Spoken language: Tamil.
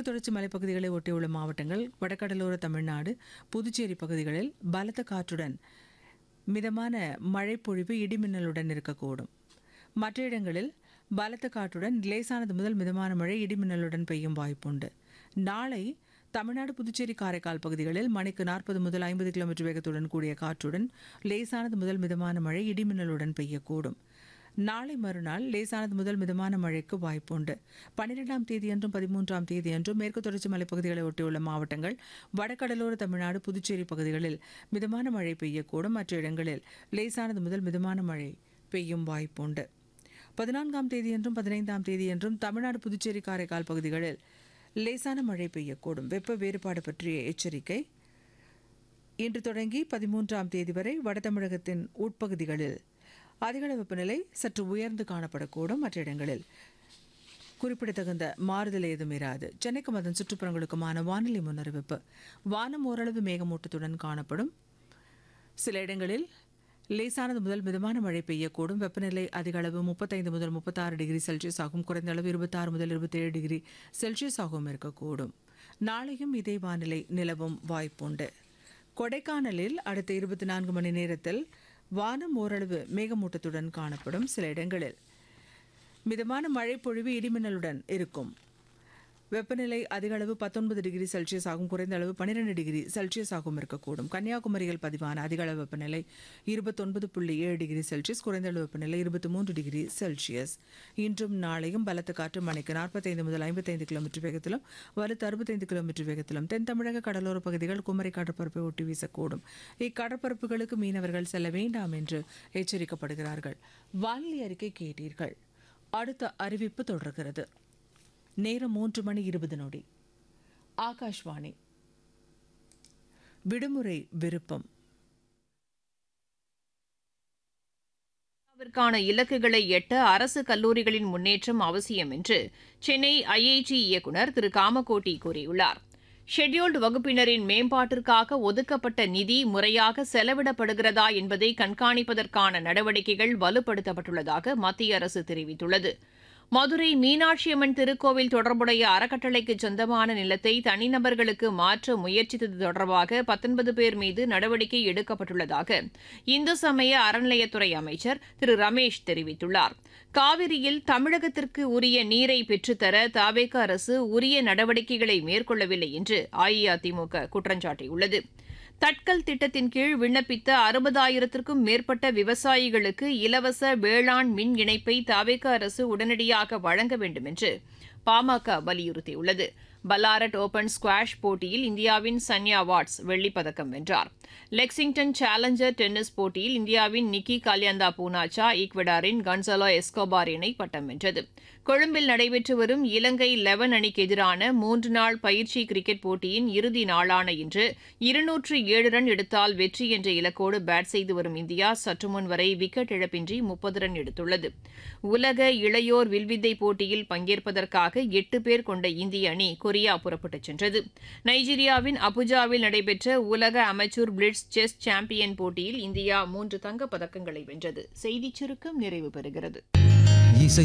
மேற்கு தொடர்ச்சி மலைப்பகுதிகளை ஒட்டியுள்ள மாவட்டங்கள் வடகடலோர தமிழ்நாடு புதுச்சேரி பகுதிகளில் பலத்த காற்றுடன் மிதமான மழை பொழிவு இடிமின்னலுடன் இருக்கக்கூடும் மற்ற இடங்களில் பலத்த காற்றுடன் லேசானது முதல் மிதமான மழை இடிமின்னலுடன் பெய்யும் வாய்ப்புண்டு நாளை தமிழ்நாடு புதுச்சேரி காரைக்கால் பகுதிகளில் மணிக்கு நாற்பது முதல் ஐம்பது கிலோமீட்டர் வேகத்துடன் கூடிய காற்றுடன் லேசானது முதல் மிதமான மழை இடிமின்னலுடன் பெய்யக்கூடும் நாளை மறுநாள் லேசானது முதல் மிதமான மழைக்கு வாய்ப்புண்டு பன்னிரெண்டாம் தேதியன்றும் பதிமூன்றாம் தேதியன்றும் மேற்கு தொடர்ச்சி மலைப்பகுதிகளை ஒட்டியுள்ள மாவட்டங்கள் வடகடலோர தமிழ்நாடு புதுச்சேரி பகுதிகளில் மிதமான மழை பெய்யக்கூடும் மற்ற இடங்களில் லேசானது முதல் மிதமான மழை பெய்யும் வாய்ப்புண்டு பதினான்காம் தேதியன்றும் பதினைந்தாம் தேதியன்றும் தமிழ்நாடு புதுச்சேரி காரைக்கால் பகுதிகளில் லேசான மழை பெய்யக்கூடும் வெப்ப வேறுபாடு பற்றிய எச்சரிக்கை இன்று தொடங்கி பதிமூன்றாம் தேதி வரை வடதமிழகத்தின் உட்பகுதிகளில் அதிகளவு வெப்பநிலை சற்று உயர்ந்து காணப்படக்கூடும் மற்ற இடங்களில் குறிப்பிடத்தகுந்த மாறுதல் ஏதும் இராது சென்னைக்கும் அதன் சுற்றுப்புறங்களுக்குமான வானிலை முன்னறிவிப்பு வானம் ஓரளவு மேகமூட்டத்துடன் காணப்படும் சில இடங்களில் லேசானது முதல் மிதமான மழை பெய்யக்கூடும் வெப்பநிலை அதிக அளவு முப்பத்தைந்து முதல் முப்பத்தாறு டிகிரி செல்சியஸ் ஆகும் குறைந்த அளவு இருபத்தாறு முதல் இருபத்தேழு டிகிரி செல்சியஸ் ஆகவும் இருக்கக்கூடும் நாளையும் இதே வானிலை நிலவும் வாய்ப்புண்டு கொடைக்கானலில் அடுத்த இருபத்தி நான்கு மணி நேரத்தில் வானம் ஓரளவு மேகமூட்டத்துடன் காணப்படும் சில இடங்களில் மிதமான மழை பொழிவு இடிமின்னலுடன் இருக்கும் வெப்பநிலை அதிக அளவு பத்தொன்பது டிகிரி செல்சியஸ் ஆகும் குறைந்த அளவு பன்னிரெண்டு டிகிரி செல்சியஸ் ஆகும் இருக்கக்கூடும் கன்னியாகுமரியில் பதிவான அதிக அளவு வெப்பநிலை இருபத்தொன்பது புள்ளி ஏழு டிகிரி செல்சியஸ் குறைந்த அளவு வெப்பநிலை இருபத்தி மூன்று டிகிரி செல்சியஸ் இன்றும் நாளையும் பலத்த காற்று மணிக்கு நாற்பத்தைந்து முதல் ஐம்பத்தைந்து கிலோமீட்டர் வேகத்திலும் வலுத்து அறுபத்தைந்து கிலோமீட்டர் வேகத்திலும் தென் தமிழக கடலோர பகுதிகள் குமரி கடற்பரப்பை ஒட்டி வீசக்கூடும் இக்கடற்பரப்புகளுக்கு மீனவர்கள் செல்ல வேண்டாம் என்று எச்சரிக்கப்படுகிறார்கள் வானிலை அறிக்கை கேட்டீர்கள் அடுத்த அறிவிப்பு தொடர்கிறது நேரம் மூன்று மணி இருபது நொடி ஆகாஷ்வாணி விடுமுறை விருப்பம் விற்கான இலக்குகளை எட்ட அரசு கல்லூரிகளின் முன்னேற்றம் அவசியம் என்று சென்னை ஐஐடி இயக்குநர் திரு காமகோட்டி கூறியுள்ளார் ஷெட்யூல்டு வகுப்பினரின் மேம்பாட்டிற்காக ஒதுக்கப்பட்ட நிதி முறையாக செலவிடப்படுகிறதா என்பதை கண்காணிப்பதற்கான நடவடிக்கைகள் வலுப்படுத்தப்பட்டுள்ளதாக மத்திய அரசு தெரிவித்துள்ளது மதுரை மீனாட்சியம்மன் திருக்கோவில் தொடர்புடைய அறக்கட்டளைக்கு சொந்தமான நிலத்தை தனிநபர்களுக்கு மாற்ற முயற்சித்தது தொடர்பாக பத்தொன்பது பேர் மீது நடவடிக்கை எடுக்கப்பட்டுள்ளதாக இந்து சமய அறநிலையத்துறை அமைச்சர் திரு ரமேஷ் தெரிவித்துள்ளார் காவிரியில் தமிழகத்திற்கு உரிய நீரை பெற்றுத்தர தாவேக அரசு உரிய நடவடிக்கைகளை மேற்கொள்ளவில்லை என்று அஇஅதிமுக குற்றஞ்சாட்டியுள்ளது தட்கல் திட்டத்தின் கீழ் விண்ணப்பித்த அறுபதாயிரத்திற்கும் மேற்பட்ட விவசாயிகளுக்கு இலவச வேளாண் மின் இணைப்பை தாவேக அரசு உடனடியாக வழங்க வேண்டும் என்று பாமக வலியுறுத்தியுள்ளது பல்லாரட் ஓபன் ஸ்குவாஷ் போட்டியில் இந்தியாவின் சன்யா வாட்ஸ் வெள்ளிப்பதக்கம் வென்றார் லெக்சிங்டன் சேலஞ்சர் டென்னிஸ் போட்டியில் இந்தியாவின் நிக்கி கால்யாந்தா பூனாச்சா ஈக்வடாரின் கன்சலோ எஸ்கோபார் இணை பட்டம் வென்றது கொழும்பில் நடைபெற்று வரும் இலங்கை லெவன் அணிக்கு எதிரான மூன்று நாள் பயிற்சி கிரிக்கெட் போட்டியின் இறுதி நாளான இன்று இருநூற்று ஏழு ரன் எடுத்தால் வெற்றி என்ற இலக்கோடு பேட் செய்து வரும் இந்தியா சற்று முன் வரை விக்கெட் இழப்பின்றி முப்பது ரன் எடுத்துள்ளது உலக இளையோர் வில்வித்தை போட்டியில் பங்கேற்பதற்காக எட்டு பேர் கொண்ட இந்திய அணி கொரியா புறப்பட்டுச் சென்றது நைஜீரியாவின் அபுஜாவில் நடைபெற்ற உலக அமைச்சூர் பிளிட்ஸ் செஸ் சாம்பியன் போட்டியில் இந்தியா மூன்று தங்கப் பதக்கங்களை வென்றது செய்திச் சுருக்கம் நிறைவு பெறுகிறது